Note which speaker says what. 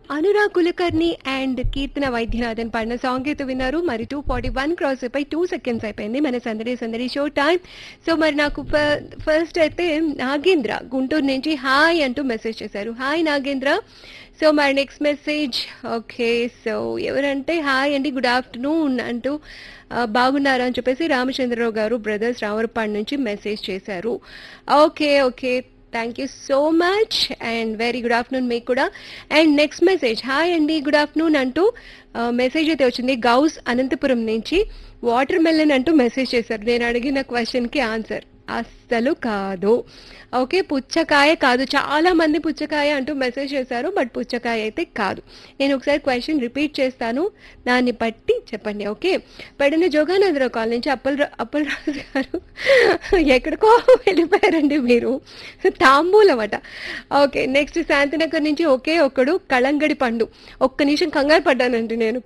Speaker 1: Anurag Kulkarni and Keerthana Vaidyanathan పాడిన song అయితే విన్నారు మరి టూ ఫార్టీ వన్ క్రాస్ అయిపోయి టూ సెకండ్స్ అయిపోయింది మన సందడి సందడి షో టైం సో మరి నాకు ఫస్ట్ అయితే నాగేంద్ర గుంటూరు నుంచి హాయ్ అంటూ మెసేజ్ చేశారు హాయ్ నాగేంద్ర సో మరి నెక్స్ట్ మెసేజ్ ఓకే సో ఎవరంటే హాయ్ అండి గుడ్ ఆఫ్టర్నూన్ అంటూ ఆ, బాగున్నారా అని చెప్పేసి రామచంద్రరావు గారు బ్రదర్స్ రావరపాడు నుంచి మెసేజ్ చేశారు okay okay thank you so much and very good afternoon మీకు కూడా అండ్ నెక్స్ట్ మెసేజ్ హాయ్ అండి గుడ్ ఆఫ్టర్నూన్ అంటూ మెసేజ్ అయితే వచ్చింది గౌస్ అనంతపురం నుంచి వాటర్ మెలన్ అంటూ మెసేజ్ చేశారు నేను అడిగిన క్వశ్చన్కి ఆన్సర్ అస్సలు కాదు ఓకే పుచ్చకాయ కాదు చాలా మంది పుచ్చకాయ అంటూ మెసేజ్ చేశారు బట్ పుచ్చకాయ అయితే కాదు నేను ఒకసారి క్వశ్చన్ రిపీట్ చేస్తాను దాన్ని బట్టి చెప్పండి ఓకే పెడిన జోగానందరావు కాల్ నుంచి అప్పల్ అప్పల్ రాజు గారు ఎక్కడికో వెళ్ళిపోయారండి మీరు తాంబూలం అట ఓకే నెక్స్ట్ శాంతినగర్ నుంచి ఒకే ఒక్కడు కళంగడి పండు ఒక్క నిమిషం కంగారు పడ్డానండి నేను